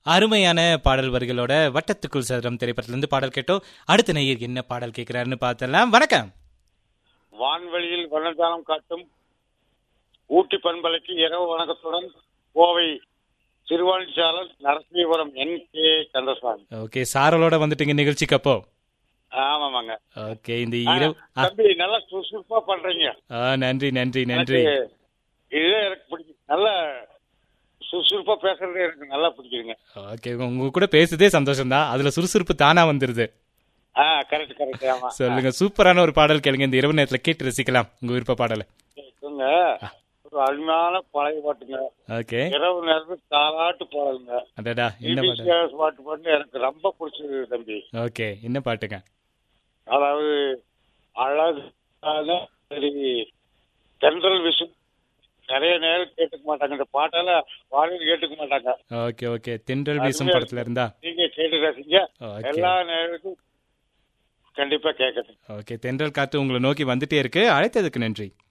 அருமையான பாடல் வரிகளோட வட்டத்துக்குள் சதுரம் திரைப்படத்திலிருந்து பாடல் கேட்டோம் அடுத்த நேயர் என்ன பாடல் கேட்கிறாருன்னு பார்த்தலாம் வணக்கம் வான்வெளியில் வண்ணதானம் காட்டும் ஊட்டி பண்பலைக்கு இரவு வணக்கத்துடன் கோவை சிறுவாணிச்சாளர் Narasinghapuram N K Kandasamy okay சாரலோட வந்துட்டீங்க நிகழ்ச்சிக்கு அப்போ ஆமாமாங்க ஓகே இந்த ஆ, இரவு ஆ, தம்பி நல்லா சுறுசுறுப்பா பண்றீங்க ஆ, நன்றி நன்றி நன்றி எனக்கு இதுதான் எனக்கு பிடிக்கும் நல்ல சுறுசுறுப்பா பேசுறது எனக்கு நல்லா பிடிக்குதுங்க ஓகே உங்க கூட பேசுதே சந்தோஷம் தான் அதுல சுறுசுறுப்பு தானா வந்துருது ஆ கரெக்ட் கரெக்ட் ஆமா சொல்லுங்க சூப்பரான ஒரு பாடல் கேளுங்க இந்த இரவு நேரத்துல கேட்டு ரசிக்கலாம் உங்க விருப்ப பாடலை கேக்குங்க. ஒரு அருமையான பழைய பாட்டுங்க ஓகே இரவு நேரத்துக்கு தாலாட்டு பாடலுங்க அடடா என்ன பாட்டு EBCS பாட்டு பாட்டு எனக்கு ரொம்ப பிடிச்சது தம்பி ஓகே என்ன பாட்டுங்க அதாவது அழகான சரி தென்றல் விசும் நிறைய நேரம் கேட்டுக்க மாட்டாங்க இந்த பாட்டால வானில் கேட்டுக்க மாட்டாங்க ஓகே ஓகே தென்றல் வீசும் படத்துல இருந்தா நீங்க கேட்டு ரசிங்க ஓகே எல்லா நேரத்துக்கும் கண்டிப்பா கேட்கணும் ஓகே தென்றல் காத்து உங்களை நோக்கி வந்துட்டே இருக்கு அழைத்ததுக்கு நன்றி